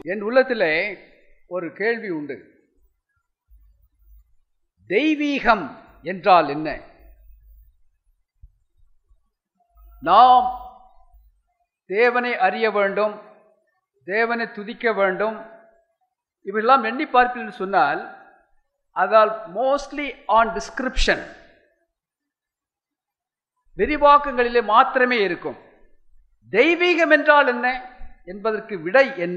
என் உள்ளத்திலே ஒரு கேள்வி உண்டு தெய்வீகம் என்றால் என்ன நாம் தேவனை அறிய வேண்டும் தேவனை துதிக்க வேண்டும் இவையெல்லாம் எண்ணி பார்ப்பீர்கள் சொன்னால் அதால் மோஸ்ட்லி ஆன் டிஸ்கிரிப்ஷன் விரிவாக்கங்களிலே மாத்திரமே இருக்கும் தெய்வீகம் என்றால் என்ன என்பதற்கு விடை என்ன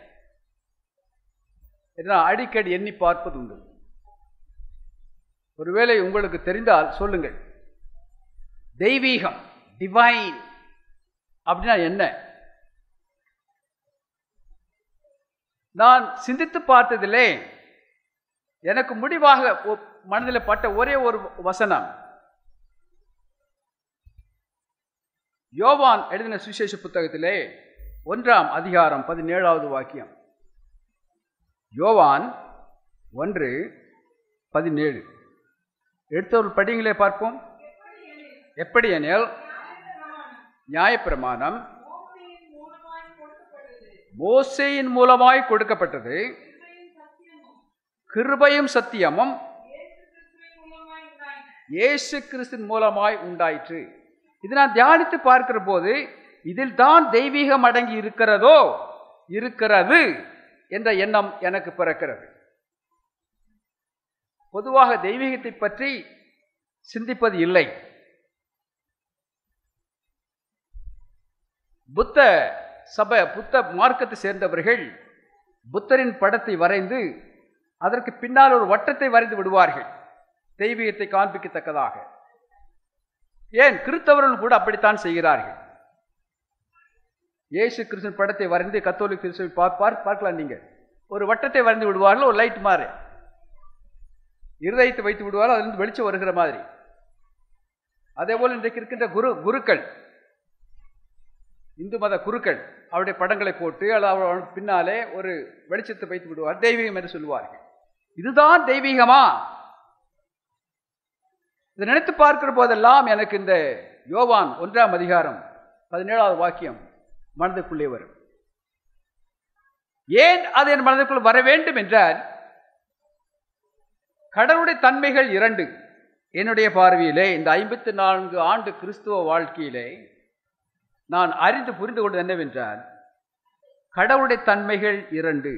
என்று நான் அடிக்கடி எண்ணி பார்ப்பது உண்டு ஒருவேளை உங்களுக்கு தெரிந்தால் சொல்லுங்கள் தெய்வீகம் டிவைன் அப்படின்னா என்ன நான் சிந்தித்து பார்த்ததிலே எனக்கு முடிவாக ஒ- மனதில் பட்ட ஒரே ஒரு வசனம் யோவான் எழுதின சுவிசேஷ புத்தகத்திலே ஒன்றாம் அதிகாரம் பதினேழாவது வாக்கியம் யோவான் ஒன்று பதினேழு எடுத்தவர்கள் படிங்களே பார்ப்போம் எப்படி எனில் நியாயப்பிரமாணம் மோசேயின் மூலமாய் கொடுக்கப்பட்டது கிருபையும் சத்தியமும் இயேசு கிறிஸ்தின் மூலமாய் உண்டாயிற்று இது நான் தியானித்து பார்க்கிற போது இதில் தான் தெய்வீகம் அடங்கி இருக்கிறதோ இருக்கிறது என்ற எண்ணம் எனக்கு பிறக்கிறது பொதுவாக தெய்வீகத்தை பற்றி சிந்திப்பது இல்லை புத்த சபை புத்த மார்க்கத்தை சேர்ந்தவர்கள் புத்தரின் படத்தை வரைந்து அதற்கு பின்னால் ஒரு வட்டத்தை வரைந்து விடுவார்கள் தெய்வீகத்தை காண்பிக்கத்தக்கதாக ஏன் கிறிஸ்தவர்கள் கூட அப்படித்தான் செய்கிறார்கள் இயேசு கிறிஸ்தன் படத்தை வரைந்து கத்தோலிக் கிறிஸ்துவை பார்ப்பார் பார்க்கலாம் நீங்க ஒரு வட்டத்தை வரைந்து விடுவார்கள் ஒரு லைட் மாதிரி இருதயத்தை வைத்து விடுவார்கள் அதிலிருந்து வெளிச்சம் வருகிற மாதிரி அதே போல் இன்றைக்கு இருக்கின்ற குரு குருக்கள் இந்து மத குருக்கள் அவருடைய படங்களை போட்டு அல்லது அவர் பின்னாலே ஒரு வெளிச்சத்தை வைத்து விடுவார் தெய்வீகம் என்று சொல்லுவார்கள் இதுதான் தெய்வீகமா இதை நினைத்து பார்க்கிற போதெல்லாம் எனக்கு இந்த யோவான் ஒன்றாம் அதிகாரம் பதினேழாவது வாக்கியம் மனதுக்குள்ளே வரும் ஏன் அது என் மனதுக்குள் வர வேண்டும் என்றால் கடவுளுடைய தன்மைகள் இரண்டு என்னுடைய பார்வையிலே இந்த ஐம்பத்தி நான்கு ஆண்டு கிறிஸ்துவ வாழ்க்கையிலே நான் அறிந்து புரிந்து கொண்டது என்னவென்றால் கடவுளுடைய தன்மைகள் இரண்டு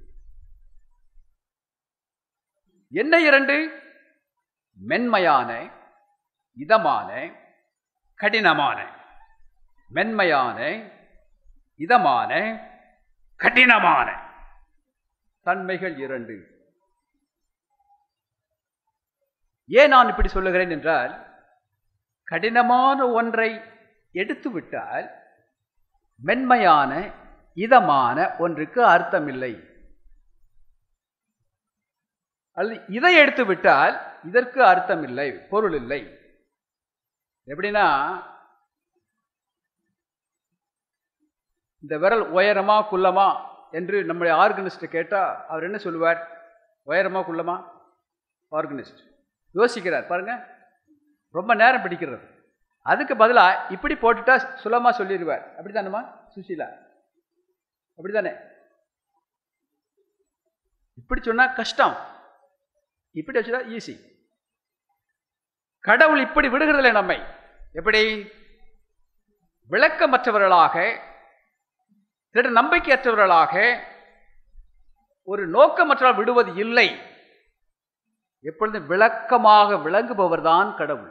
என்ன இரண்டு மென்மையான இதமான கடினமான மென்மையான இதமான கடினமான தன்மைகள் இரண்டு ஏன் நான் இப்படி சொல்லுகிறேன் என்றால் கடினமான ஒன்றை எடுத்து விட்டால் மென்மையான இதமான ஒன்றுக்கு அர்த்தமில்லை அல்லது இதை எடுத்து விட்டால் இதற்கு அர்த்தம் இல்லை பொருள் இல்லை எப்படின்னா இந்த விரல் உயரமா குள்ளமா என்று நம்முடைய ஆர்கனிஸ்ட் கேட்டா அவர் என்ன சொல்லுவார் உயரமா குள்ளமா ஆர்கனிஸ்ட் யோசிக்கிறார் பாருங்க ரொம்ப நேரம் பிடிக்கிறது அதுக்கு பதிலா இப்படி போட்டுட்டா சுலமா சொல்லிடுவார் அப்படித்தானம்மா சுசீலா அப்படித்தானே இப்படி சொன்னா கஷ்டம் இப்படி வச்சுட்டா ஈஸி கடவுள் இப்படி விடுகிறதில்லை நம்மை எப்படி விளக்கமற்றவர்களாக திட நம்பிக்கையற்றவர்களாக ஒரு நோக்கமற்றவர்கள் விடுவது இல்லை எப்பொழுதும் விளக்கமாக விளங்குபவர்தான் கடவுள்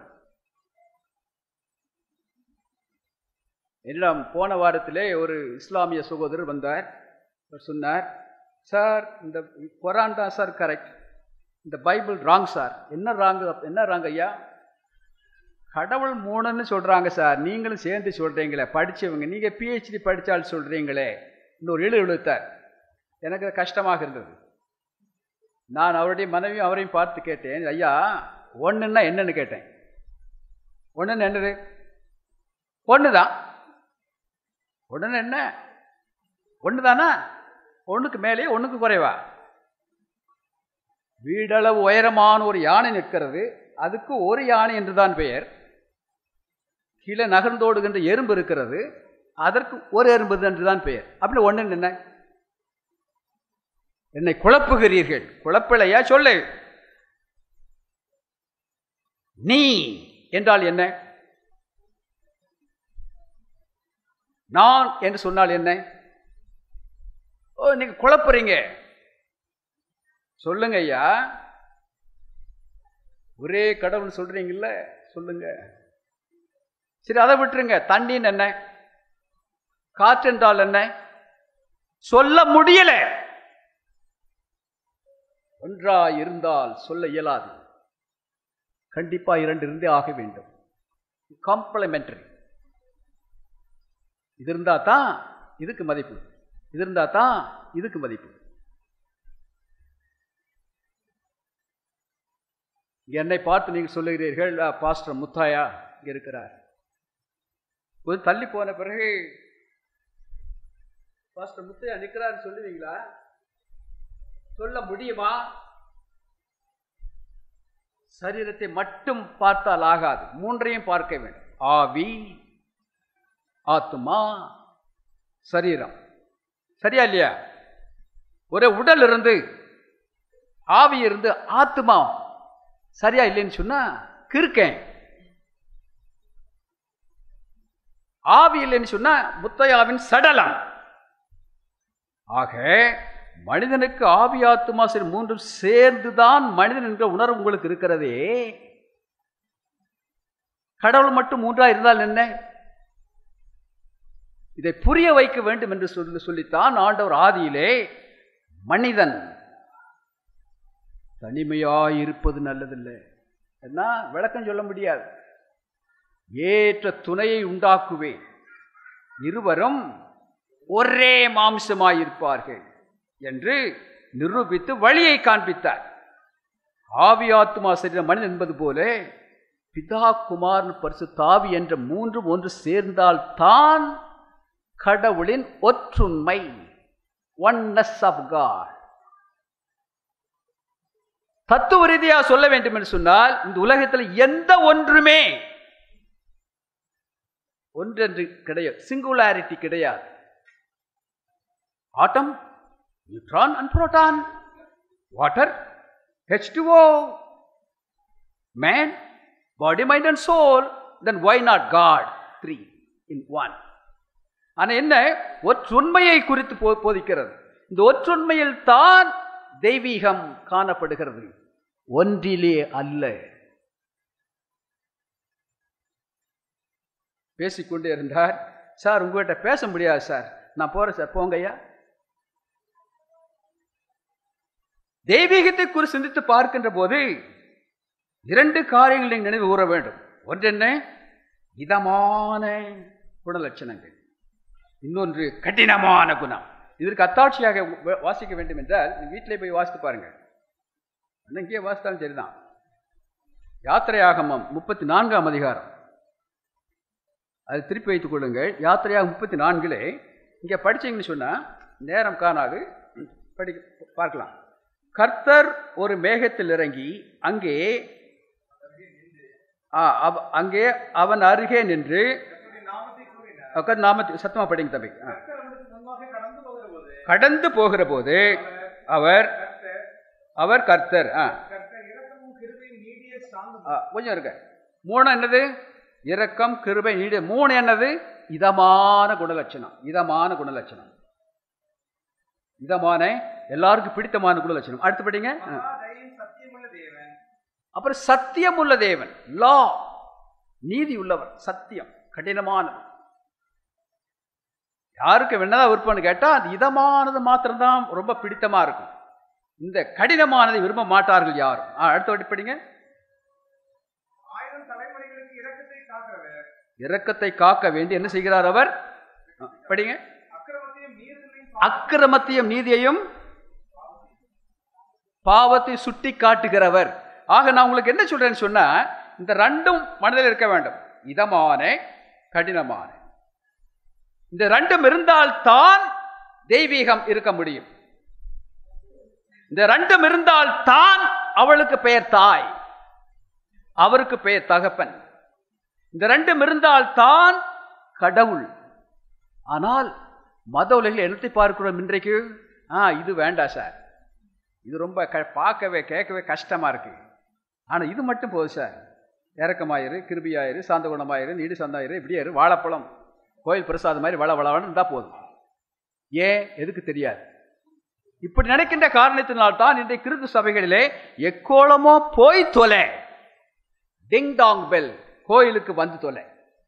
என்னிடம் போன வாரத்திலே ஒரு இஸ்லாமிய சகோதரர் வந்தார் அவர் சொன்னார் சார் இந்த குரான் தான் சார் கரெக்ட் இந்த பைபிள் ராங் சார் என்ன ராங்கு என்ன ராங் ஐயா கடவுள் மூணுன்னு சொல்கிறாங்க சார் நீங்களும் சேர்ந்து சொல்கிறீங்களே படித்தவங்க நீங்கள் பிஹெச்டி படித்தால் சொல்கிறீங்களே இன்னொரு எழு எழுத்தார் எனக்கு அது கஷ்டமாக இருந்தது நான் அவருடைய மனைவியும் அவரையும் பார்த்து கேட்டேன் ஐயா ஒன்றுன்னா என்னன்னு கேட்டேன் ஒன்றுன்னு என்னது ஒன்று தான் ஒன்றுன்னு என்ன ஒன்று தானா ஒன்றுக்கு மேலே ஒன்றுக்கு குறைவா வீடளவு உயரமான ஒரு யானை நிற்கிறது அதுக்கு ஒரு யானை என்றுதான் பெயர் கீழே நகர்ந்தோடுகின்ற எறும்பு இருக்கிறது அதற்கு ஒரு எறும்பு என்றுதான் பெயர் அப்படி ஒன்று என்ன என்னை குழப்புகிறீர்கள் குழப்பலையா சொல்லு நீ என்றால் என்ன நான் என்று சொன்னால் என்ன ஓ நீங்க குழப்புறீங்க சொல்லுங்க ஐயா ஒரே கடவுள் சொல்றீங்கல்ல சொல்லுங்க சரி அதை விட்டுருங்க தண்ணின்னு என்ன காற்று என்றால் என்ன சொல்ல முடியல ஒன்றா இருந்தால் சொல்ல இயலாது கண்டிப்பா இரண்டு இருந்தே ஆக வேண்டும் காம்ப்ளிமெண்டரி இது இருந்தா தான் இதுக்கு மதிப்பு இது இருந்தா தான் இதுக்கு மதிப்பு என்னை பார்த்து நீங்கள் சொல்லுகிறீர்கள் "ஆ, பாஸ்டர் முத்தாயா இங்க இருக்கிறார் கொஞ்சம் தள்ளி போன பிறகு பாஸ்டர் முத்தையா நிற்கிறார் சொல்லுவீங்களா சொல்ல முடியுமா சரீரத்தை மட்டும் பார்த்தால் ஆகாது மூன்றையும் பார்க்க வேண்டும் ஆவி ஆத்மா சரீரம் சரியா இல்லையா ஒரு உடல் இருந்து ஆவி இருந்து ஆத்மா சரியா இல்லைன்னு சொன்னா கிறுக்கேன் ஆவி இல்லைன்னு சொன்னா முத்தையாவின் சடலம் ஆக மனிதனுக்கு ஆவி ஆத்மா சரி மூன்றும் சேர்ந்துதான் மனிதன் என்ற உணர்வு உங்களுக்கு இருக்கிறதே கடவுள் மட்டும் மூன்றா இருந்தால் என்ன இதை புரிய வைக்க வேண்டும் என்று சொல்லி சொல்லித்தான் ஆண்டவர் ஆதியிலே மனிதன் தனிமையாயிருப்பது நல்லதில்லை என்ன விளக்கம் சொல்ல முடியாது ஏற்ற துணையை உண்டாக்குவேன் இருவரும் ஒரே மாம்சமாயிருப்பார்கள் என்று நிரூபித்து வழியை காண்பித்தார் ஆவியாத்மா சரீரம் மனிதன் என்பது போல பிதா குமாரன் பரிசு தாவி என்ற மூன்றும் ஒன்று சேர்ந்தால் தான் கடவுளின் ஒற்றுண்மை ஒன்னஸ் ஆஃப் காட் தத்துவ ரீதியா சொல்ல வேண்டும் என்று சொன்னால் இந்த உலகத்தில் எந்த ஒன்றுமே ஒன்றென்று கிடையாது சிங்குலாரிட்டி கிடையாது atom neutron and proton water H two O man body mind and soul then why not God three in one ஆனால் என்ன ஒற்றுண்மையை குறித்து போ போதிக்கிறது இந்த ஒற்றுண்மையில் தான் தெய்வீகம் காணப்படுகிறது ஒன்றிலே அல்ல பேசிக்கொண்டே இருந்தார் சார் உங்ககிட்ட பேச முடியாது சார் நான் போறேன் சார் போங்க ஐயா தெய்வீகத்தை குறித்து சிந்தித்து பார்க்கின்ற போது இரண்டு காரியங்கள் நீங்கள் நினைவு கூற வேண்டும் ஒன்றென்ன இதமான குணலட்சணங்கள் இன்னொன்று கடினமான குணம் இதற்கு அத்தாட்சியாக வ- வாசிக்க வேண்டும் என்றால் நீ வீட்டிலே போய் வாசித்து பாருங்க அண்ணா இங்கேயே வாசித்தாலும் சரிதான் யாத்திரையாகமம் முப்பத்தி நான்காம் அதிகாரம் அது திருப்பி வைத்துக் கொள்ளுங்கள் யாத்திரையாக முப்பத்தி நான்கிலே இங்கே படிச்சீங்கன்னு சொன்னால் நேரம் காணாது படி பார்க்கலாம் கர்த்தர் ஒரு மேகத்தில் இறங்கி அங்கே ஆ, அவ- அங்கே அவன் அருகே நின்று அக்கா நாமத்தை சத்தமா படிங்க தம்பி ஆ. கடந்து போகிற போது அவர் அவர் கர்த்தர் ஆ ஆ, கொஞ்சம் இருக்க மூணு என்னது இரக்கம் கிருபை நீடு மூணு என்னது இதமான குணலட்சணம் இதமான குணலட்சணம் இதமான எல்லாருக்கும் பிடித்தமான குணலட்சணம் அடுத்து படிங்க ஆ. அப்புறம் சத்தியம் உள்ள தேவன் லா நீதி உள்ளவர் சத்தியம் கடினமானது யாருக்கு என்னதான் விருப்பம்னு கேட்டால் அது இதமானது மாத்திரம்தான் ரொம்ப பிடித்தமா இருக்கும் இந்த கடினமானதை விரும்ப மாட்டார்கள் யாரும் ஆ, அடுத்த வாட்டி படிங்க ஆயிரம் தலைமுறைகளுக்கு இரக்கத்தை காக்கிறவர் இரக்கத்தை காக்க வேண்டி என்ன செய்கிறார் அவர் ஆ, படிங்க அக்கிரமத்தையும் மீறுதலையும் அக்கிரமத்தையும் நீதியையும் பாவத்தை சுட்டி காட்டுகிறவர் ஆக நான் உங்களுக்கு என்ன சொல்றேன்னு சொன்னா இந்த ரெண்டும் மனதில் இருக்க வேண்டும் இதமான கடினமான இந்த ரெண்டும் இருந்தால்தான் தெய்வீகம் இருக்க முடியும் இந்த ரெண்டும் இருந்தால்தான் அவளுக்கு பெயர் தாய் அவருக்கு பெயர் தகப்பன் இந்த ரெண்டும் இருந்தால்தான் கடவுள் ஆனால் மத உலகில் என்னத்தை பார்க்கிறோம் இன்றைக்கு ஆ இது வேண்டாம் சார் இது ரொம்ப க பார்க்கவே கேட்கவே கஷ்டமாக இருக்குது ஆனால் இது மட்டும் போதும் சார் இறக்கமாயிரு கிருபியாயிரு சாந்த குணமாயிரு நீடு சந்தாயிரு இப்படியே இரு வாழைப்பழம் கோயில் பிரசாதம் மாதிரி வள வளவன்னு இருந்தால் போதும் ஏன் எதுக்கு தெரியாது இப்படி நினைக்கின்ற காரணத்தினால்தான் இன்றைய கிறிஸ்து சபைகளிலே எக்கோலமோ போய் தொலை டிங் டாங் பெல் கோயிலுக்கு வந்து தொலை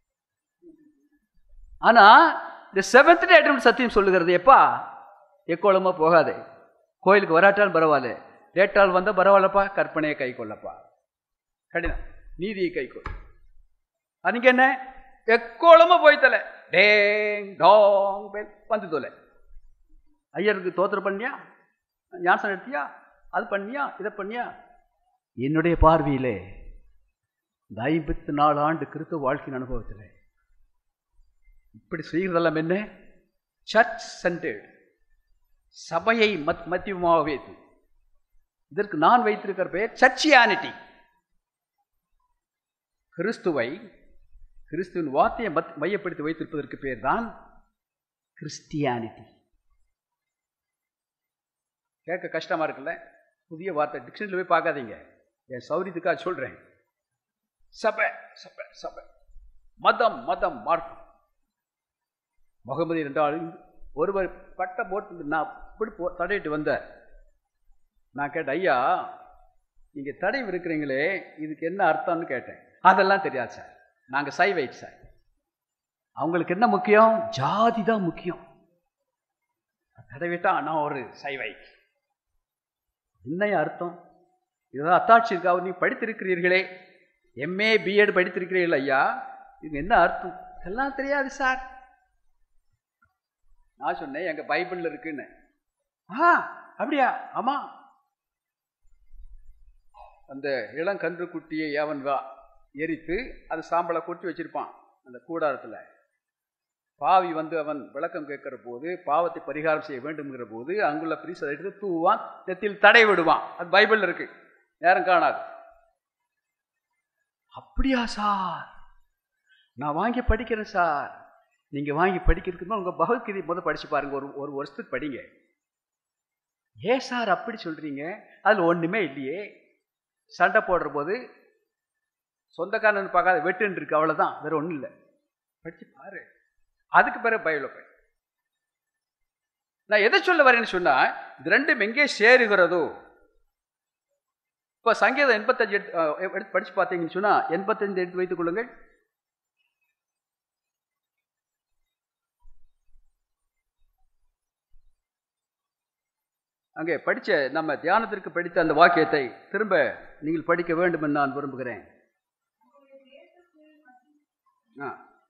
ஆனா இந்த செவன்த் டே சத்தியம் சொல்லுகிறது எப்பா எக்கோலமோ போகாது கோயிலுக்கு வராட்டாலும் பரவாயில்ல லேட்டால் வந்தால் பரவாயில்லப்பா கற்பனையை கை கொள்ளப்பா கடினம் நீதியை கை கொள் அன்னைக்கு என்ன எக்கோலமோ போய் தொலை டேங் டாங் பெல் வந்து தொலை ஐயருக்கு தோத்திரம் பண்ணியா ஞாசம் எடுத்தியா அது பண்ணியா இதை பண்ணியா என்னுடைய பார்வையிலே இந்த ஐம்பத்தி நாலு ஆண்டு கிறிஸ்துவ வாழ்க்கையின் அனுபவத்தில் இப்படி செய்கிறதெல்லாம் என்ன சர்ச் சென்டர்டு சபையை மத் மத்தியமாக வைத்து இதற்கு நான் வைத்திருக்கிற பெயர் சர்ச்சியானிட்டி கிறிஸ்துவை கிறிஸ்துவின் வார்த்தையை மத் மையப்படுத்தி வைத்திருப்பதற்கு பேர் தான் கிறிஸ்டியானிட்டி கேட்க கஷ்டமா இருக்குல்ல புதிய வார்த்தை டிக்ஷனரியில் போய் பார்க்காதீங்க என் சௌரியத்துக்காக சொல்றேன் சபை சபை சபை மதம் மதம் மார்க்கம் முகமது என்றால் ஒருவர் பட்ட போட்டு நான் இப்படி போ தடையிட்டு வந்தார் நான் கேட்டேன் ஐயா நீங்கள் தடை இருக்கிறீங்களே இதுக்கு என்ன அர்த்தம்னு கேட்டேன் அதெல்லாம் தெரியாது சார் நாங்கள் சைவைட் சார் அவங்களுக்கு என்ன முக்கியம் ஜாதி தான் முக்கியம் தடவிட்டா நான் ஒரு சைவைட் என்ன அர்த்தம் இதுதான் அத்தாட்சி இருக்கா நீ படித்திருக்கிறீர்களே எம்ஏ பிஎட் படித்திருக்கிறீர்கள் ஐயா இது என்ன அர்த்தம் இதெல்லாம் தெரியாது சார் நான் சொன்னேன் எங்க பைபிள்ல இருக்குன்னு ஆ அப்படியா ஆமா அந்த இளங்கன்று குட்டியை அவன் வா எரித்து அது சாம்பலை கொட்டி வச்சிருப்பான் அந்த கூடாரத்தில் பாவி வந்து அவன் விளக்கம் கேட்கிற போது பாவத்தை பரிகாரம் செய்ய வேண்டும்ங்கிற போது அங்குள்ள பிரீசரை எடுத்து தூவான் நெத்தில் தடை விடுவான் அது பைபிள் இருக்கு நேரம் காணாது அப்படியா சார் நான் வாங்கி படிக்கிறேன் சார் நீங்க வாங்கி படிக்கிறதுக்கு உங்க பகவத்கீதை முதல் படிச்சு பாருங்க ஒரு ஒரு வருஷத்துக்கு படிங்க ஏன் சார் அப்படி சொல்றீங்க அதுல ஒண்ணுமே இல்லையே சண்டை போடுற போது சொந்தக்காரன் பார்க்காத வெட்டுன்னு இருக்கு அவ்வளவுதான் வேற ஒண்ணும் இல்லை படிச்சு பாரு அதுக்கு பிறகு பைபிளை படி நான் எதை சொல்ல வரேன்னு சொன்னா இது ரெண்டும் எங்கே சேருகிறதோ இப்போ சங்கீதம் எண்பத்தஞ்சு எடுத்து அஹ், எடுத்து படிச்சு பார்த்தீங்கன்னு சொன்னா எண்பத்தஞ்சு எடுத்து வைத்துக் கொள்ளுங்கள் அங்கே படிச்ச நம்ம தியானத்திற்கு படித்த அந்த வாக்கியத்தை திரும்ப நீங்கள் படிக்க வேண்டும் என்று நான் விரும்புகிறேன் ஆ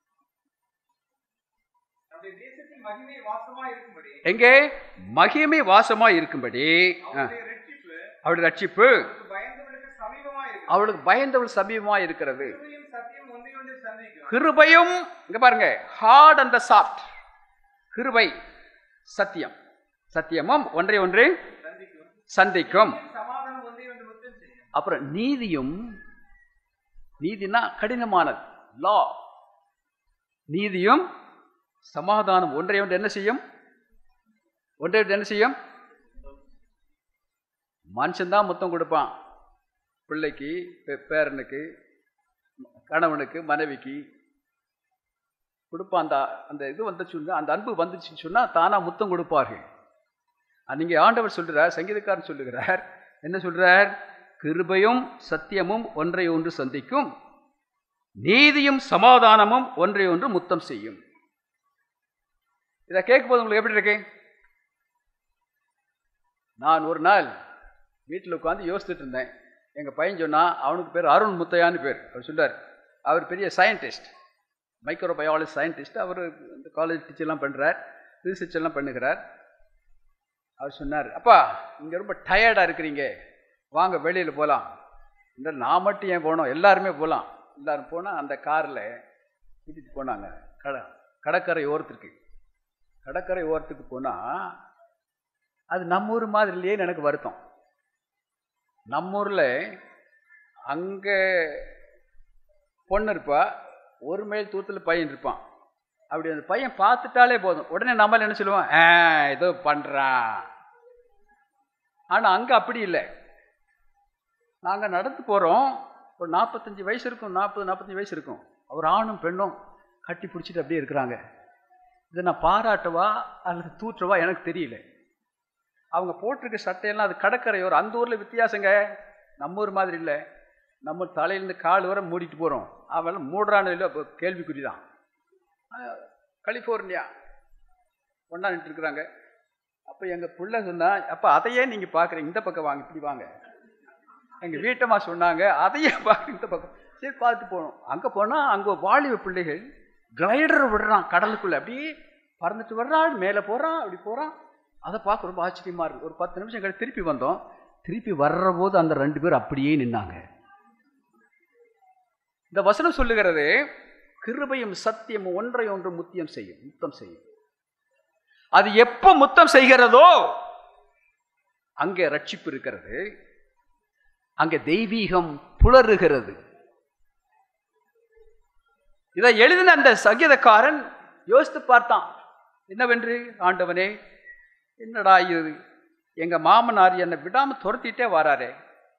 நம்முடைய தேசத்தில் மகிமை வாசமா இருக்கும்படி எங்கே மகிமை வாசமா இருக்கும்படி ஆ, அவருடைய ரட்சிப்பு அவருடைய ரட்சிப்பு அவருக்கு பயந்தவர்களுக்கு சமீபமா இருக்கு அவளுக்கு பயந்தவள் சமீபமா இருக்கிறது கிருபையும் சத்தியம் ஒன்றை ஒன்று சந்திக்கும் கிருபையும் இங்க பாருங்க ஹார்ட் அண்ட் சாஃப்ட் கிருபை சத்தியம் சத்தியமும் ஒன்றை ஒன்று சந்திக்கும் சந்திக்கும் சமாதானம் ஒன்றை ஒன்று முத்தம் செய்யும் அப்புறம் நீதியும் நீதினா கடினமானது லா நீதியும் சமாதானம் ஒன்றை ஒன்று என்ன செய்யும் ஒன்றை ஒன்று என்ன செய்யும் மனுஷன்தான் முத்தம் கொடுப்பான் பிள்ளைக்கு பே- பேரனுக்கு கணவனுக்கு மனைவிக்கு கொடுப்பான் அந்த அந்த இது வந்துச்சுன்னா அந்த அன்பு வந்துச்சுன்னு சொன்னால் தானா முத்தம் கொடுப்பார்கள் அது நீங்க ஆண்டவர் சொல்றார் சங்கீதக்காரன் சொல்லுகிறார் என்ன சொல்றார் கிருபையும் சத்தியமும் ஒன்றை ஒன்று சந்திக்கும் நீதியும் சமாதானமும் ஒன்றை ஒன்று முத்தம் செய்யும் இதை கேட்கும்போது உங்களுக்கு எப்படி இருக்கு நான் ஒரு நாள் வீட்டில் உட்காந்து யோசிச்சுட்டு இருந்தேன் எங்கள் பையன் சொன்னா அவனுக்கு பேர் அருண் முத்தையான்னு பேர் அவர் சொல்றார் அவர் பெரிய சயின்டிஸ்ட் மைக்ரோபயாலஜி சயின்டிஸ்ட் அவர் இந்த காலேஜ் டீச்சர்லாம் பண்ணுறார் ரிசர்ச் எல்லாம் பண்ணுகிறார் அவர் சொன்னார் அப்பா இங்கே ரொம்ப டயர்டாக இருக்கிறீங்க வாங்க வெளியில் போகலாம் இந்த நான் மட்டும் ஏன் போனோம் எல்லாருமே போகலாம் எல்லாரும் போனால் அந்த காரில் கூட்டிகிட்டு போனாங்க கட கடற்கரை ஓரத்துக்கு கடற்கரை ஓரத்துக்கு போனால் அது நம்ம ஊர் மாதிரி இல்லையேன்னு எனக்கு வருத்தம் நம்ம ஊரில் அங்கே பொண்ணு இருப்பா ஒரு மேல் தூத்தில் பையன் இருப்பான் அப்படி அந்த பையன் பார்த்துட்டாலே போதும் உடனே நம்மள என்ன சொல்லுவோம் ஆ ஏதோ பண்ணுறான் ஆனால் அங்கே அப்படி இல்லை நாங்கள் நடந்து போகிறோம் ஒரு நாற்பத்தஞ்சு வயசு இருக்கும் நாற்பது நாற்பத்தஞ்சு வயசு இருக்கும் ஒரு ஆணும் பெண்ணும் கட்டி பிடிச்சிட்டு அப்படியே இருக்கிறாங்க இதை நான் பாராட்டவா அல்லது தூற்றவா எனக்கு தெரியல அவங்க போட்டிருக்க சட்டையெல்லாம் அது கடற்கரையோர் அந்த ஊரில் வித்தியாசங்க நம்ம ஊர் மாதிரி இல்லை நம்ம தலையிலேருந்து கால் வரை மூடிட்டு போகிறோம் அவெல்லாம் மூடுறான்னு இல்லை அப்ப கேள்விக்குறி தான் அஹ், கலிஃபோர்னியா ஒன்றா நின்றுருக்குறாங்க அப்போ எங்கள் பிள்ளை சொன்னா அப்போ அதையே நீங்கள் பார்க்குறீங்க இந்த பக்கம் வாங்க இப்படி வாங்க எங்கள் வீட்டம்மா சொன்னாங்க அதையே பார்க்க இந்த பக்கம் சரி பார்த்துட்டு போனோம் அங்கே போனால் அங்கே வாலிப பிள்ளைகள் கிளைடர் விடுறான் கடலுக்குள்ளே அப்படியே பறந்துட்டு வர்றான் மேலே போகிறான் அப்படி போகிறான் அதை பார்க்க ரொம்ப ஆச்சரியமாக இருக்கு ஒரு பத்து நிமிஷம் கழிச்சு திருப்பி வந்தோம் திருப்பி வர்ற போது அந்த ரெண்டு பேர் அப்படியே நின்னாங்க இந்த வசனம் சொல்லுகிறது கிருபையும் சத்தியமும் ஒன்றை ஒன்று முத்தியம் செய்யும் முத்தம் செய்யும் அது எப்போ முத்தம் செய்கிறதோ அங்கே ரட்சிப்பு இருக்கிறது அங்கே தெய்வீகம் புலருகிறது இதை எழுதின அந்த சங்கீதக்காரன் யோசித்து பார்த்தான் என்னவென்று ஆண்டவனே என்னடா இது எங்க மாமனார் என்னை விடாம துரத்திட்டே வராரே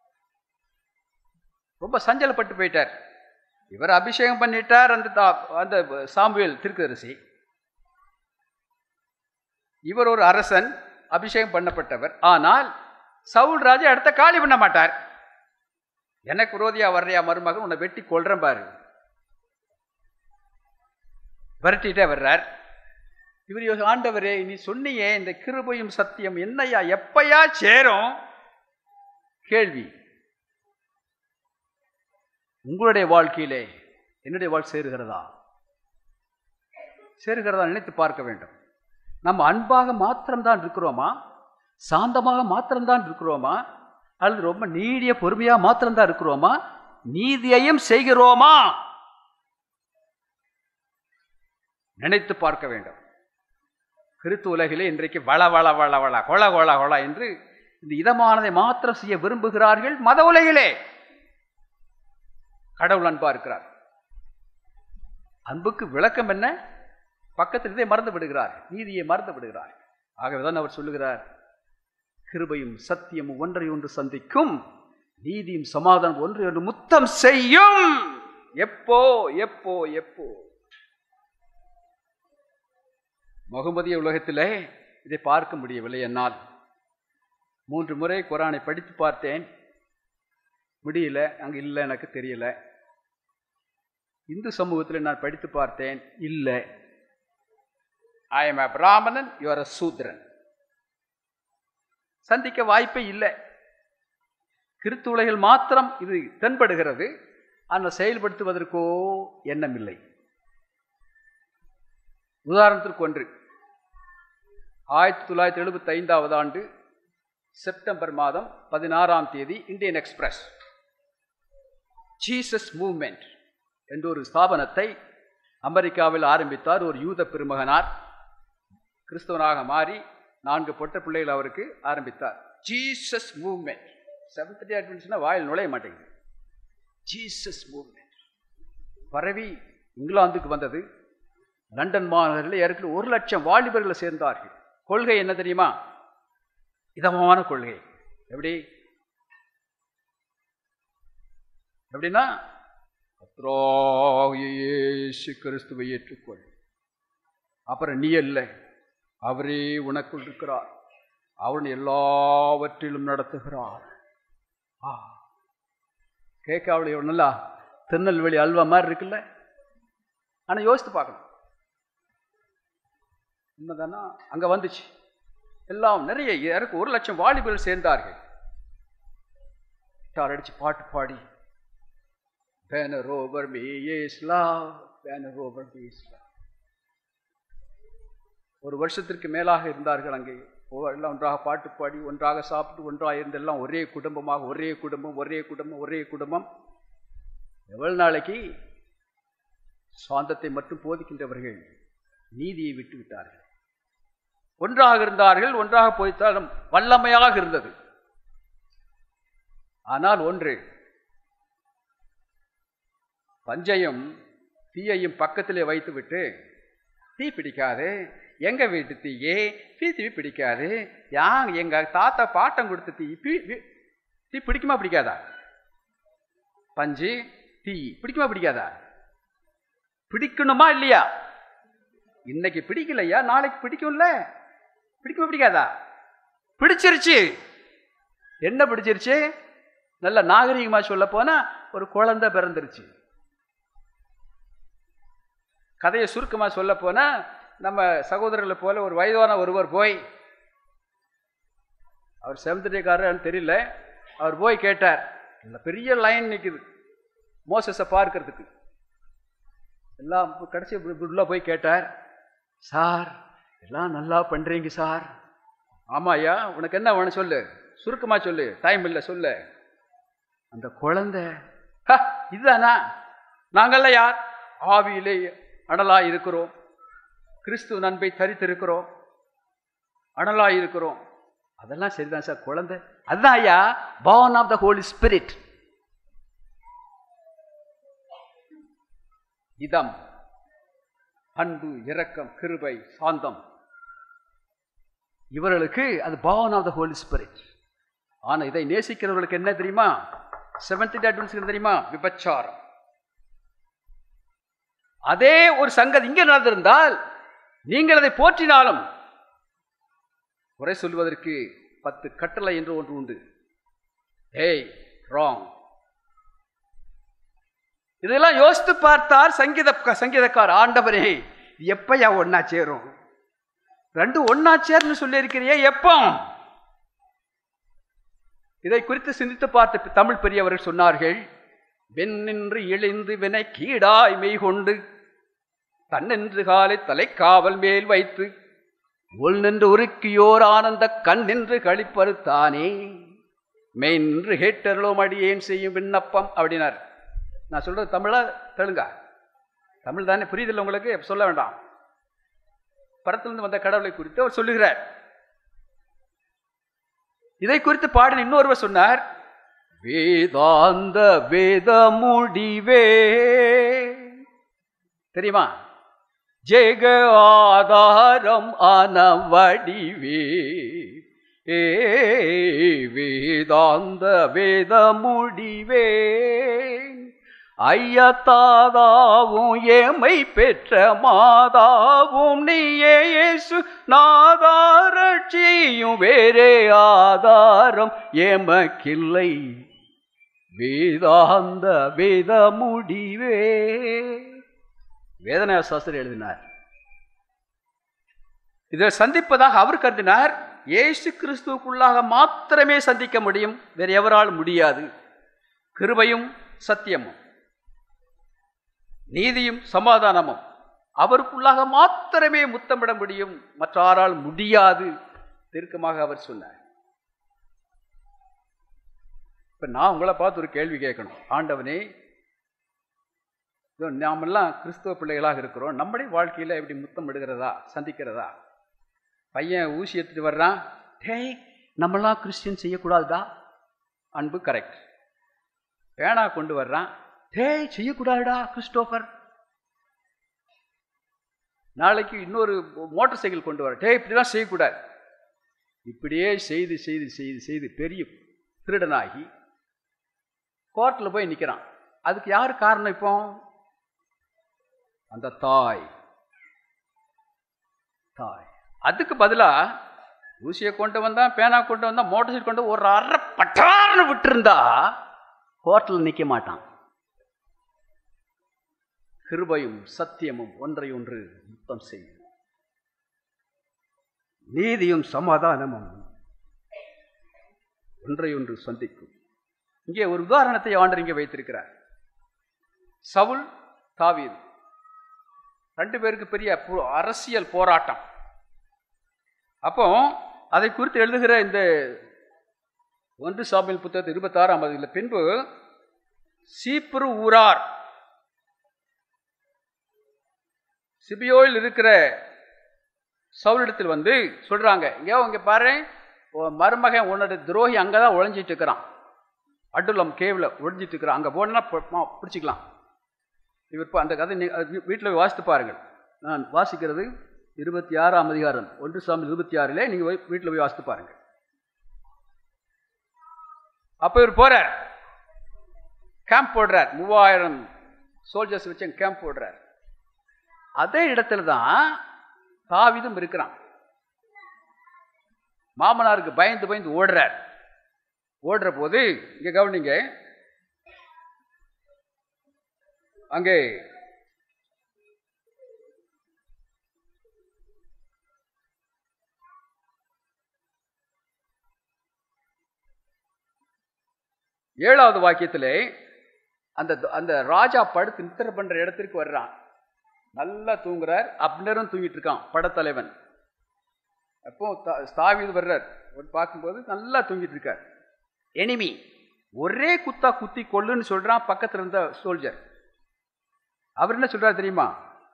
ரொம்ப சஞ்சலப்பட்டு போயிட்டார் இவர் அபிஷேகம் பண்ணிட்டார் அந்த தா- அந்த சாமுவேல் திருக்கதரிசி இவர் ஒரு அரசன் அபிஷேகம் பண்ணப்பட்டவர் ஆனால் சவுல் ராஜா அடுத்த காலி பண்ண மாட்டார் எனக்கு விரோதியா வர்றியா மருமகன் உன்னை வெட்டி கொல்றேன் பாரு விரட்டிட்டே வர்றார் இவர் யோ- ஆண்டவரே நீ சொன்னியே இந்த கிருபையும் சத்தியம் என்னையா எப்பயா சேரும் கேள்வி உங்களுடைய வாழ்க்கையிலே என்னுடைய வாழ்க்கை சேருகிறதா சேருகிறதா நினைத்து பார்க்க வேண்டும் நம்ம அன்பாக மாத்திரம்தான் இருக்கிறோமா சாந்தமாக மாத்திரம்தான் இருக்கிறோமா அல்லது ரொம்ப நீடிய பொறுமையா மாத்திரம்தான் இருக்கிறோமா நீதியையும் செய்கிறோமா நினைத்து பார்க்க வேண்டும் கிறித்து உலகிலே இன்றைக்கு வள வள வள வள கொல கொல கொல என்று இந்த இதமானதை மாத்திரம் செய்ய விரும்புகிறார்கள் மத உலகிலே கடவுள் அன்பா இருக்கிறார் அன்புக்கு விளக்கம் என்ன பக்கத்தில் இதை மறந்து விடுகிறார் நீதியை மறந்து விடுகிறார் ஆகவேதான் அவர் சொல்லுகிறார் கிருபையும் சத்தியமும் ஒன்றை ஒன்று சந்திக்கும் நீதியும் சமாதானம் ஒன்றை ஒன்று முத்தம் செய்யும் எப்போ எப்போ எப்போ முகமதிய உலகத்திலே இதை பார்க்க முடியவில்லை என்னால் மூன்று முறை குரானை படித்து பார்த்தேன் முடியல அங்கே இல்லை எனக்கு தெரியல இந்து சமூகத்தில் நான் படித்து பார்த்தேன் இல்லை ஐ எம் அ பிராமணன் யுவர் அ சூத்ரன் சந்திக்க வாய்ப்பே இல்லை கிறித்து உலகில் மாத்திரம் இது தென்படுகிறது ஆனால் செயல்படுத்துவதற்கோ எண்ணமில்லை உதாரணத்திற்கு ஒன்று ஆயிரத்தி தொள்ளாயிரத்தி எழுபத்தி ஐந்தாவது ஆண்டு செப்டம்பர் மாதம் பதினாறாம் தேதி இந்தியன் எக்ஸ்பிரஸ் ஜீசஸ் மூவ்மெண்ட் என்ற ஒரு ஸ்தாபனத்தை அமெரிக்காவில் ஆரம்பித்தார் ஒரு யூத பெருமகனார் கிறிஸ்தவனாக மாறி நான்கு பொட்ட பிள்ளைகள் அவருக்கு ஆரம்பித்தார் ஜீசஸ் மூவ்மெண்ட் செவன்த் டே அட்வென்ட்ஸ்னா வாயில் நுழைய மாட்டேங்குது ஜீசஸ் மூவ்மெண்ட் பரவி இங்கிலாந்துக்கு வந்தது லண்டன் மாநகரில் ஏற்கனவே ஒரு லட்சம் வாலிபர்கள் சேர்ந்தார்கள் கொள்கை என்ன தெரியுமா இதமான கொள்கை எப்படி எப்படின்னா கர்த்தராகிய இயேசு கிறிஸ்துவை ஏற்றுக்கொள் அப்புறம் நீ அல்ல அவரே உனக்குள் இருக்கிறார் அவன் எல்லாவற்றிலும் நடத்துகிறார் ஆ கேட்க அவளை நல்லா திருநெல்வேலி அல்வா மாதிரி இருக்குல்ல ஆனால் யோசித்து பார்க்கணும் உண்மைதானா அங்கே வந்துச்சு எல்லாம் நிறைய எனக்கு ஒரு லட்சம் வாலிபர்கள் சேர்ந்தார்கள் கிட்டார் அடிச்சு பாட்டு பாடி banner over me is love banner over me is love ஒரு வருஷத்திற்கு மேலாக இருந்தார்கள் அங்கே ஒவ்வொரு- எல்லாம் ஒன்றாக பாட்டு பாடி ஒன்றாக சாப்பிட்டு ஒன்றாக இருந்து எல்லாம் ஒரே குடும்பமாக ஒரே குடும்பம் ஒரே குடும்பம் ஒரே குடும்பம் எவ்வளவு நாளைக்கு சாந்தத்தை மட்டும் போதிக்கின்றவர்கள் நீதியை விட்டு விட்டார்கள் ஒன்றாக இருந்தார்கள் ஒன்றாக போய்த்தாலும் வல்லமையாக இருந்தது ஆனால் ஒன்று பஞ்சையும் தீயையும் பக்கத்திலே வைத்துவிட்டு தீ பிடிக்காது எங்க வீட்டு தீயே தீ தீ பிடிக்காது யாங் எங்க தாத்தா பாட்டம் கொடுத்த தீ பி- பி- தீ பிடிக்குமா பிடிக்காதா பஞ்சு தீ பிடிக்குமா பிடிக்காதா பிடிக்கணுமா இல்லையா இன்னைக்கு பிடிக்கலையா நாளைக்கு பிடிக்கும்ல பிடிக்குமா பிடிக்காதா பிடிச்சிருச்சு என்ன பிடிச்சிருச்சு நல்ல நாகரிகமா சொல்ல போனா ஒரு குழந்தை பிறந்துருச்சு கதையை சுருக்கமா சொல்ல போனா நம்ம சகோதரர்களை போல ஒரு வயதான ஒருவர் போய் அவர் செவந்தடிக்காரன்னு தெரியல அவர் போய் கேட்டார் நல்ல பெரிய லைன் நிக்குது மோசஸை பார்க்கறதுக்கு எல்லாம் கடைசி உள்ள போய் கேட்டார் சார் எல்லாம் நல்லா பண்றீங்க சார் ஆமா ஐயா உனக்கு என்ன வேணும் சொல்லு சுருக்கமா சொல்லு டைம் இல்லை சொல்லு அந்த குழந்தை "ஹ, இதுதானா நாங்கள்ல யார் ஆவியிலே அனலா இருக்கிறோம் கிறிஸ்து நண்பை தரித்திருக்கிறோம் அனலா இருக்கிறோம் அதெல்லாம் சரிதான் சார் குழந்தை அதுதான் ஐயா born of the Holy Spirit இதம் அன்பு இரக்கம் கிருபை சாந்தம் இவர்களுக்கு அது born of the Holy Spirit ஆனா இதை நேசிக்கிறவர்களுக்கு என்ன தெரியுமா செவன்த் அட்வன்ஸ் தெரியுமா விபச்சாரம் அதே ஒரு சங்கதி இங்கே நடந்திருந்தால் நீங்கள் அதை போற்றினாலும் குறை சொல்வதற்கு பத்து கட்டளை என்று ஒன்று உண்டு ஏய் ராங் இதெல்லாம் யோசித்து பார்த்தார் சங்கீத சங்கீதக்கார் ஆண்டவரே இது எப்பயா ஒன்னா சேரும் ரெண்டு ஒன்னா சேர்னு சொல்லியிருக்கிறியே எப்போ இதை குறித்து சிந்தித்து பார்த்து தமிழ் பெரியவர்கள் சொன்னார்கள் வெண்ணின்று இழிந்து வினை கீடாய் மெய் கொண்டு தன்னென்று காலை தலைக்காவல் மேல் வைத்து உள் நின்று உருக்கியோர் ஆனந்த கண் நின்று கழிப்பறுத்தானே மெய் நின்று கேட்டருளும் அடியேன் செய்யும் விண்ணப்பம் அப்படின்னார் நான் சொல்றது தமிழா தெலுங்கா தமிழ் தானே புரியுதில்லை உங்களுக்கு சொல்ல வேண்டாம் பரத்திலிருந்து வந்த கடவுளை குறித்து அவர் சொல்லுகிறார் இதை குறித்து பாடின இன்னொருவர் சொன்னார் வேதாந்த வேத முடிவே தெரியுமா ஜெக ஆதாரம் அனவடிவே ஏ வேதாந்த வேத முடிவே ஐயத்தாதாவும் ஏமை பெற்ற மாதாவும் நீயே இயேசு நாதாரட்சியும் வேறே ஆதாரம் எமக்கில்லை வேதாந்த வேத முடிவே வேதனா சாஸ்திரி எழுதினார் இதை சந்திப்பதாக அவர் கருதினார் இயேசு கிறிஸ்துவுக்குள்ளாக மாத்திரமே சந்திக்க முடியும் வேறு எவரால் முடியாது கிருபையும் சத்தியமும் நீதியும் சமாதானமும் அவருக்குள்ளாக மாத்திரமே முத்தமிட முடியும் மற்றாரால் முடியாது தீர்க்கமாக அவர் சொன்னார் இப்ப நான் உங்களை பார்த்து ஒரு கேள்வி கேட்கணும் ஆண்டவனே இதோ நாமெல்லாம் கிறிஸ்துவ பிள்ளைகளாக இருக்கிறோம் நம்முடைய வாழ்க்கையில எப்படி முத்தம் விடுகிறதா சந்திக்கிறதா பையன் ஊசி எடுத்துட்டு வர்றான் டேய் நம்மளாம் கிறிஸ்டியன் செய்யக்கூடாதுடா அன்பு கரெக்ட் பேனா கொண்டு வர்றான் டேய் செய்யக்கூடாதுடா கிறிஸ்டோபர் நாளைக்கு இன்னொரு மோட்டார் சைக்கிள் கொண்டு வர டேய் இப்படிலாம் செய்யக்கூடாது இப்படியே செய்து செய்து செய்து செய்து பெரிய திருடனாகி கோர்ட்டில் போய் நிற்கிறான் அதுக்கு யார் காரணம் இப்போ அந்த தாய் தாய் அதுக்கு பதிலா ஊசியை கொண்டு வந்தான் பேனா கொண்டு வந்தான் மோட்டார் சைக்கிள் கொண்டு ஒரு அரை பட்டார்னு விட்டுருந்தா கோர்ட்டில் நிற்க மாட்டான் கிருபையும் சத்தியமும் ஒன்றை ஒன்று முத்தம் செய்யும் நீதியும் சமாதானமும் ஒன்றை ஒன்று சந்திக்கும் இங்கே ஒரு உதாரணத்தை ஆண்டர் இங்கே வைத்திருக்கிறார் சவுல் தாவீது ரெண்டு பேருக்கு பெரிய பு- அரசியல் போராட்டம் அப்போ அதை குறித்து எழுதுகிற இந்த ஒன்று சாமியல் புத்தகத்து இருபத்தாறாம் அதில் பின்பு சீப்புரு ஊரார் சிபியோயில் இருக்கிற சவுலிடத்தில் வந்து சொல்றாங்க இங்கே இங்க பாரு உன் மருமகன் உன்னோட துரோகி அங்கே தான் ஒழிஞ்சிட்டு இருக்கிறான் அடுலம் கேவில் ஒழிஞ்சிட்டு இருக்கிறான் அங்கே போனா பிடிச்சிக்கலாம் இவர் இப்போ அந்த கதை வீட்டில் வாசித்து பாருங்கள் நான் வாசிக்கிறது இருபத்தி ஆறாம் அதிகாரம் ஒன்று சாமி இருபத்தி ஆறிலே நீங்கள் வீட்டில் போய் வாசித்து பாருங்க அப்போ இவர் போறார் கேம்ப் போடுறார் மூவாயிரம் சோல்ஜர்ஸ் வச்சு கேம்ப் போடுறார் அதே இடத்துல தான் தாவிதும் இருக்கிறான் மாமனாருக்கு பயந்து பயந்து ஓடுறார் ஓடுற போது இங்க கவனிங்க அங்கே ஏழாவது வாக்கியத்திலே அந்த அந்த ராஜா படுத்து நித்திர பண்ற இடத்திற்கு வர்றான் நல்லா தூங்குறார் அப்னரும் தூங்கிட்டு இருக்கான் படத்தலைவன் அப்போ ஸ்தாவிது வர்றார் அவர் பார்க்கும்போது நல்லா தூங்கிட்டு இருக்கார் எனிமி ஒரே குத்தா குத்தி கொள்ளுன்னு சொல்றான் பக்கத்துல இருந்த சோல்ஜர் அவர் என்ன சொல்றாரு தெரியுமா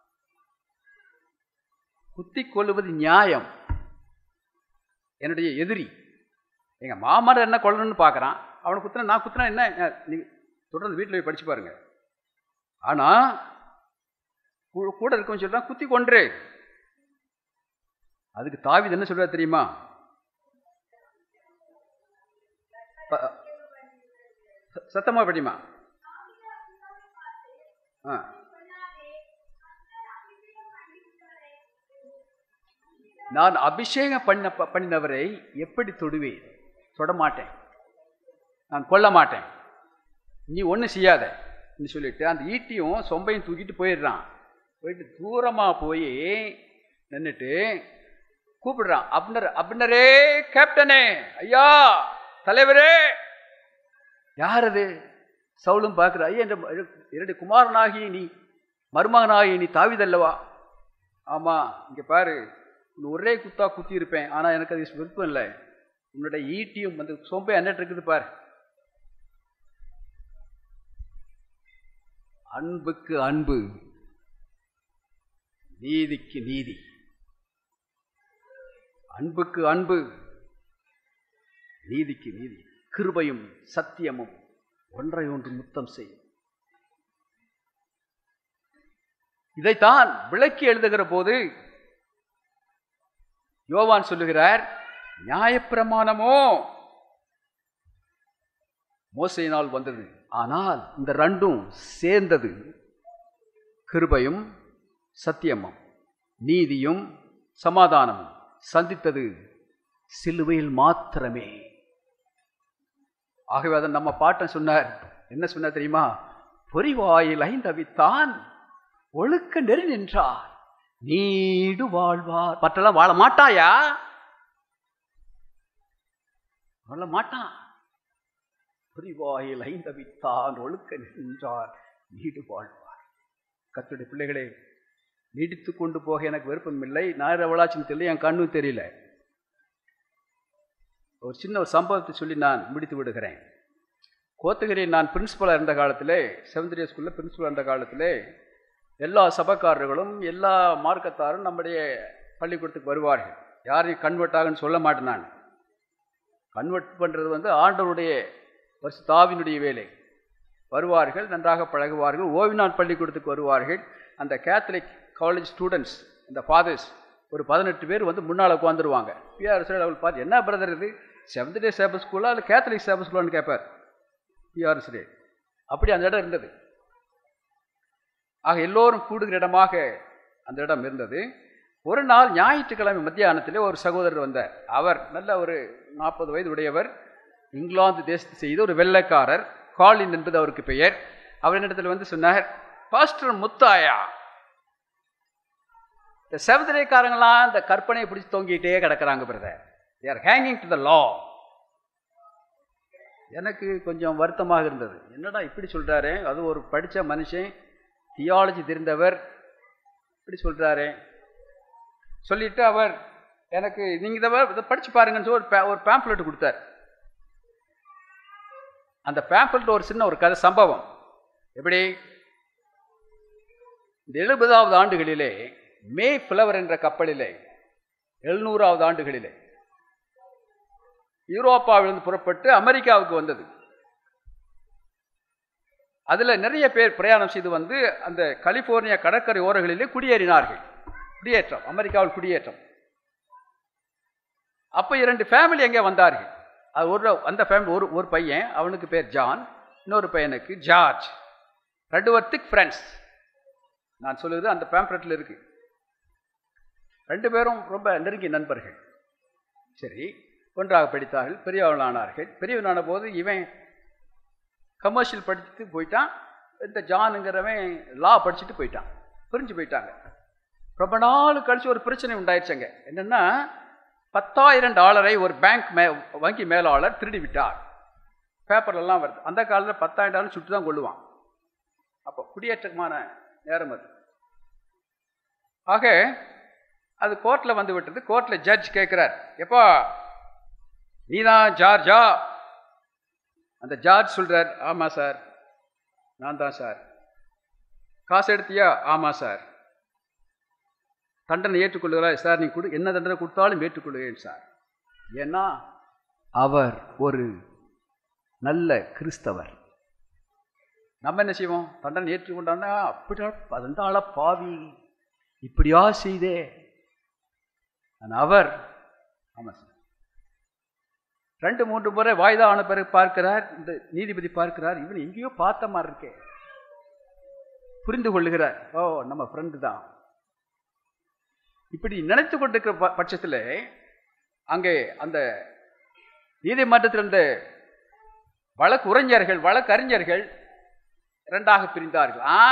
குத்தி கொள்ளுவது நியாயம் என்னுடைய எதிரி எங்க மாமனார் என்ன கொள்ளணும்னு பார்க்கறான் அவனை குத்துனா நான் குத்துனா என்ன நீங்க தொடர்ந்து வீட்டில் போய் படிச்சு பாருங்க ஆனா கூட- கூட இருக்கவன் சொல்றான் குத்தி கொன்று அதுக்கு தாவிது என்ன சொல்றாரு தெரியுமா ப- ச- சத்தமா படிமா ஆ நான் அபிஷேகம் பண்ண பண்ணினவரை எப்படி தொடுவேன் தொடமாட்டேன் நான் கொல்ல மாட்டேன் நீ ஒன்றும் செய்யாத நீ சொல்லிட்டு அந்த ஈட்டியும் சொம்பையும் தூக்கிட்டு போயிடுறான் போயிட்டு தூரமாக போய் நின்றுட்டு கூப்பிடுறான் அப்னர் அப்னரே கேப்டனே ஐயா தலைவரே யார் அது சவுலும் பார்க்குற ஐயா என்ற என்னுடைய குமாரனாகி நீ மருமகனாகி நீ தாவிதல்லவா ஆமாம் இங்கே பாரு உன்னை ஒரே குத்தா குத்தி இருப்பேன் ஆனால் எனக்கு அது விருப்பம் இல்லை உன்னோட ஈட்டியும் அந்த சொம்பை என்னட்டு இருக்குது பாரு அன்புக்கு அன்பு நீதிக்கு நீதி அன்புக்கு அன்பு நீதிக்கு நீதி கிருபையும் சத்தியமும் ஒன்றை ஒன்று முத்தம் செய்யும் இதைத்தான் விளக்கி எழுதுகிற போது யோவான் சொல்லுகிறார் நியாயப்பிரமாணமோ மோசையினால் வந்தது ஆனால் இந்த ரெண்டும் சேர்ந்தது கிருபையும் சத்தியமும் நீதியும் சமாதானமும் சந்தித்தது சிலுவையில் மாத்திரமே ஆகவே அதை நம்ம பாட்டன் சொன்னார் என்ன சொன்னார் தெரியுமா பொறிவாயில் ஐந்தவித்தான் ஒழுக்க நெறி நின்றார் நீடு வாழ்வார் மற்றெல்லாம் வாழ மாட்டாயா வாழ மாட்டான் புரிவாயில் ஐந்தவித்தான் ஒழுக்க நின்றார் நீடு வாழ்வார் கத்துடைய பிள்ளைகளே நீடித்து கொண்டு போக எனக்கு விருப்பம் இல்லை ஞாயிறு அவளாச்சின்னு தெரியல என் கண்ணும் தெரியல ஒரு சின்ன ஒரு சம்பவத்தை சொல்லி நான் முடித்து விடுகிறேன் கோத்தகிரியில் நான் பிரின்சிபலாக இருந்த காலத்திலே செவந்திரிய ஸ்கூலில் பிரின்சிபலாக இருந்த காலத்திலே எல்லா சபக்காரர்களும் எல்லா மார்க்கத்தாரும் நம்முடைய பள்ளிக்கூடத்துக்கு வருவார்கள் யாரையும் கன்வெர்ட் ஆகுன்னு சொல்ல மாட்டேன் நான் கன்வெர்ட் பண்ணுறது வந்து ஆண்டவருடைய ஒரு தாவினுடைய வேலை வருவார்கள் நன்றாக பழகுவார்கள் ஓய்வுநாள் பள்ளிக்கூடத்துக்கு வருவார்கள் அந்த கேத்தலிக் காலேஜ் ஸ்டூடெண்ட்ஸ் இந்த ஃபாதர்ஸ் ஒரு பதினெட்டு பேர் வந்து முன்னால் உட்காந்துருவாங்க பிஆர் சார் அவள் பார்த்து என்ன பிரதர் இது செவன்த் டே சேப ஸ்கூலா இல்லை கேத்தலிக் சேப ஸ்கூலான்னு கேட்பார் பிஆர் சார் அப்படி அந்த இடம் இருந்தது ஆக எல்லோரும் கூடுகிற இடமாக அந்த இடம் இருந்தது ஒரு நாள் ஞாயிற்றுக்கிழமை மத்தியானத்திலே ஒரு சகோதரர் வந்தார் அவர் நல்ல ஒரு நாற்பது வயது உடையவர் இங்கிலாந்து தேசத்தை செய்த ஒரு வெள்ளைக்காரர் காலின் என்பது அவருக்கு பெயர் அவர் என்னிடத்தில் வந்து சொன்னார் பாஸ்டர் முத்தாயா இந்த செவதிரைக்காரங்களாம் இந்த கற்பனையை பிடிச்சி தொங்கிட்டே கிடக்கிறாங்க brother they're hanging to the law எனக்கு கொஞ்சம் வருத்தமாக இருந்தது என்னடா இப்படி சொல்கிறாரு அது ஒரு படித்த மனுஷன் தியாலஜி தெரிந்தவர் இப்படி சொல்கிறாரு சொல்லிட்டு அவர் எனக்கு நீங்கள் இதை இதை படித்து பாருங்கன்னு சொல்லி ஒரு பே ஒரு பேம்ப்ளெட் கொடுத்தார் அந்த பேம்ப்ளெட் ஒரு சின்ன ஒரு கதை சம்பவம் எப்படி இந்த எழுபதாவது ஆண்டுகளிலே மே ஃப்ளவர் என்ற கப்பலிலே எழுநூறாவது ஆண்டுகளிலே யூரோப்பாவிலிருந்து புறப்பட்டு அமெரிக்காவுக்கு வந்தது அதில் நிறைய பேர் பிரயாணம் செய்து வந்து அந்த கலிஃபோர்னியா கடற்கரை ஓரங்களிலே குடியேறினார்கள் குடியேற்றம் அமெரிக்காவில் குடியேற்றம் அப்போ இரண்டு ஃபேமிலி எங்கே வந்தார்கள் அது ஒரு அந்த ஃபேமிலி ஒரு ஒரு பையன் அவனுக்கு பேர் ஜான் இன்னொரு பையனுக்கு ஜார்ஜ் ரெண்டு ஒரு திக் ஃப்ரெண்ட்ஸ் நான் சொல்லுறது அந்த பேம்ப்ளெட்டில் இருக்கு ரெண்டு பேரும் ரொம்ப நெருங்கிய நண்பர்கள் சரி ஒன்றாக படித்தார்கள் பெரியவர்களானார்கள் பெரியவனான போது இவன் கமர்ஷியல் படிச்சுட்டு போயிட்டான் இந்த ஜானுங்கிறவன் லா படிச்சுட்டு போயிட்டான் பிரிஞ்சு போயிட்டாங்க ரொம்ப நாள் கழிச்சு ஒரு பிரச்சனை உண்டாயிருச்சுங்க என்னன்னா பத்தாயிரம் டாலரை ஒரு பேங்க் மே வங்கி மேலாளர் திருடி விட்டார் பேப்பர்லாம் வருது அந்த காலத்தில் பத்தாயிரம் டாலர் சுட்டு தான் கொள்ளுவான் அப்போ குடியேற்றமான நேரம் அது ஆக அது கோர்ட்டில் வந்து விட்டது கோர்ட்டில் ஜட்ஜ் கேட்குறார் எப்பா நீ தான் ஜார்ஜா அந்த ஜார்ஜ் சொல்கிறார் ஆமாம் சார் நான் தான் சார் காசு எடுத்தியா ஆமாம் சார் தண்டனை ஏற்றுக்கொள்ளுகிறா சார் நீ கொடு என்ன தண்டனை கொடுத்தாலும் ஏற்றுக்கொள்கிறேன் சார் ஏன்னா அவர் ஒரு நல்ல கிறிஸ்தவர் நம்ம என்ன செய்வோம் தண்டனை ஏற்றுக்கொண்டான்னா அப்படியா பதினெண்டாள பாவி இப்படியா செய்தே ஆனா அவர் ஆமாம் சார் ரெண்டு மூன்று முறை வாய்தா ஆன பிறகு பார்க்கிறார் இந்த நீதிபதி பார்க்கிறார் இவன் எங்கேயோ பார்த்த மாதிரி இருக்கே புரிந்து கொள்ளுகிறார் ஓ நம்ம ஃப்ரெண்டு தான் இப்படி நினைத்து கொண்டிருக்கிற ப- பட்சத்தில் அங்கே அந்த நீதிமன்றத்தில் இருந்த வழக்குரைஞர்கள் வழக்கறிஞர்கள் இரண்டாக பிரிந்தார்கள் ஆ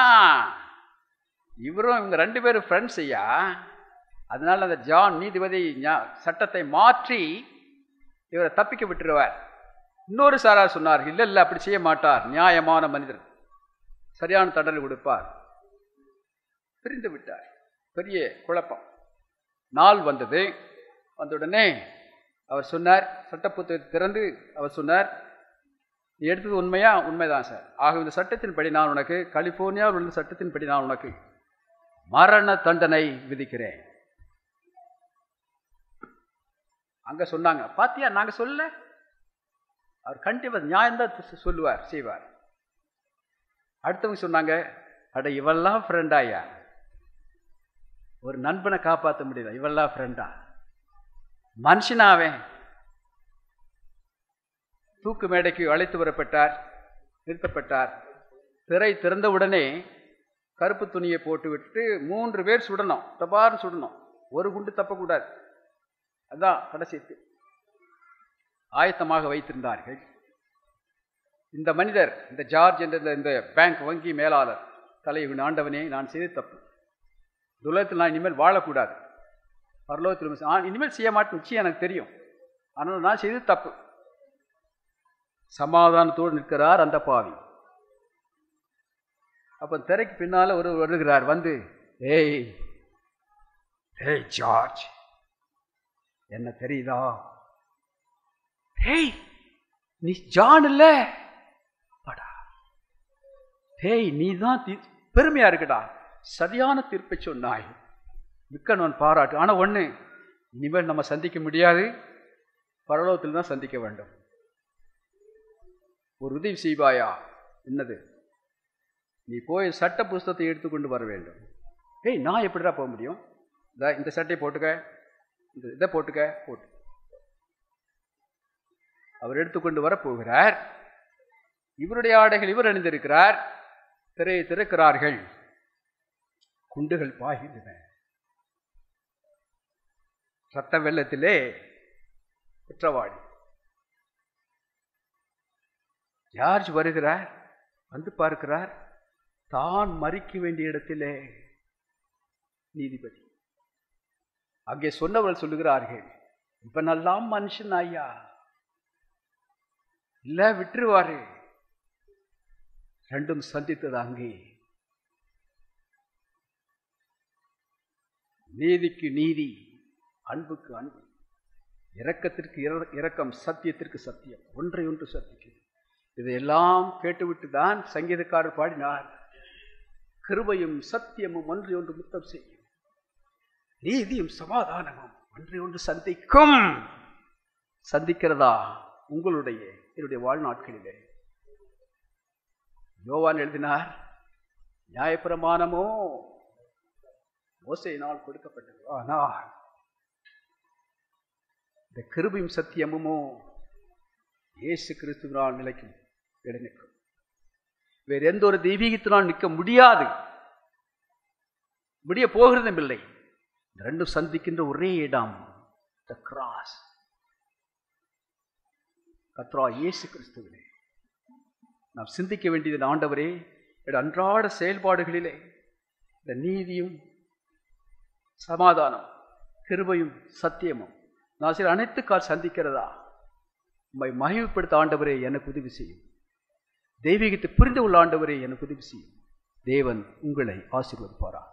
இவரும் இவங்க ரெண்டு பேரும் ஃப்ரெண்ட்ஸ் ஐயா அதனால அந்த ஜான் நீதிபதி ஞா- சட்டத்தை மாற்றி இவரை தப்பிக்க விட்டுருவார் இன்னொரு சாரார் சொன்னார்கள் இல்லை இல்லை அப்படி செய்ய மாட்டார் நியாயமான மனிதர் சரியான தண்டனை கொடுப்பார் பிரிந்து விட்டார் பெரிய குழப்பம் நாள் வந்தது வந்த உடனே அவர் சொன்னார் சட்ட புத்தகத்தை திறந்து அவர் சொன்னார் நீ எடுத்தது உண்மையா உண்மைதான் சார் ஆக இந்த சட்டத்தின்படி நான் உனக்கு கலிபோர்னியாவில் உள்ள சட்டத்தின்படி நான் உனக்கு மரண தண்டனை விதிக்கிறேன் அங்க சொன்னாங்க பாத்தியா நாங்க சொல்ல அவர் கண்டிப்பா நியாயம்தான் சொ- சொல்லுவார் செய்வார் அடுத்தவங்க சொன்னாங்க அட இவெல்லாம் ஃப்ரெண்டாயா ஒரு நண்பனை காப்பாற்ற முடியல இவெல்லாம் ஃப்ரெண்டா மனுஷனாவே தூக்கு மேடைக்கு அழைத்து வரப்பட்டார் நிறுத்தப்பட்டார் திரை திறந்தவுடனே கருப்பு துணியை போட்டு விட்டு மூன்று பேர் சுடணும் தபார்னு சுடணும் ஒரு குண்டு தப்பக்கூடாது அதான் கடைசி தி- ஆயத்தமாக வைத்திருந்தார்கள் இந்த மனிதர் இந்த ஜார்ஜ் என்ற இந்த- இந்த பேங்க் வங்கி மேலாளர் தலைவன் ஆண்டவனே நான் செய்த தப்பு துலகத்தில் நான் இனிமேல் வாழக்கூடாது பரலோகத்தில் மிஸ்- ஆ, இனிமேல் செய்ய மாட்டேன் நிச்சயம் எனக்கு தெரியும் ஆனால் நான் செய்தது தப்பு சமாதானத்தோடு நிற்கிறார் அந்த பாவி அப்போ திரைக்கு பின்னால ஒரு வருகிறார் வந்து ஏய் ஏய் ஜார்ஜ் என்ன தெரியுதா ஏய் நீ ஜான் இல்ல படா டேய் நீ தான் பெருமையா இருக்குடா சரியான தீர்ப்பை சொன்னாய் மிக்கனவன் பாராட்டு ஆனா ஒண்ணு இனிமேல் நம்ம சந்திக்க முடியாது பரலோகத்தில் தான் சந்திக்க வேண்டும் ஒரு உதவி செய்வாயா என்னது நீ போய் சட்ட புஸ்தகத்தை எடுத்துக்கொண்டு வர வேண்டும் ஏய் நான் எப்படிடா போக முடியும் இதா இந்த சட்டையை போட்டுக்க இந்த இதை போட்டுக்க போட்டு அவர் எடுத்துக்கொண்டு வர போகிறார் இவருடைய ஆடைகள் இவர் அணிந்திருக்கிறார் திரையை திறக்கிறார்கள் குண்டுகள் பாய்கின்றன ரத்த வெள்ளத்திலே குற்றவாளி ஜார்ஜ் வருகிறார் வந்து பார்க்கிறார் தான் மறிக்க வேண்டிய இடத்திலே நீதிபதி அங்கே சொன்னவர்கள் சொல்லுகிறார்கள் இப்ப நல்லா மனுஷன் ஐயா இல்ல விட்டுருவாரு ரெண்டும் சந்தித்தது அங்கே நீதிக்கு நீதி அன்புக்கு அன்பு இரக்கத்திற்கு இர- இரக்கம் சத்தியத்திற்கு சத்தியம் ஒன்றை ஒன்று சத்திக்கும் இதையெல்லாம் கேட்டுவிட்டு தான் சங்கீதக்காரர் பாடினார் கிருபையும் சத்தியமும் ஒன்றை ஒன்று முத்தம் செய்யும் நீதியும் சமாதானமும் ஒன்றை ஒன்று சந்திக்கும் சந்திக்கிறதா உங்களுடைய என்னுடைய வாழ்நாட்களிலே யோவான் எழுதினார் நியாயப்பிரமாணமோ மோசையினால் கொடுக்கப்பட்டது ஆனால் இந்த கிருபையும் சத்தியமுமோ இயேசு கிறிஸ்துவினால் நிலைக்கும் நிலைநிற்கும் வேறு எந்த ஒரு தெய்வீகத்தினால் நிற்க முடியாது முடிய போகிறதும் இல்லை இந்த ரெண்டும் சந்திக்கின்ற ஒரே இடம் த கிராஸ் கத்ரா இயேசு கிறிஸ்துவிலே நாம் சிந்திக்க வேண்டியது ஆண்டவரே என் அன்றாட செயல்பாடுகளிலே இந்த நீதியும் சமாதானம் கிருபையும் சத்தியமும் நான் சில அனைத்து கால் சந்திக்கிறதா உம்மை மகிமைப்படுத்த ஆண்டவரே எனக்கு உதவி செய்யும் தெய்வீகத்தை புரிந்து உள்ள ஆண்டவரே எனக்கு உதவி செய்யும் தேவன் உங்களை ஆசீர்வதிப்பாரா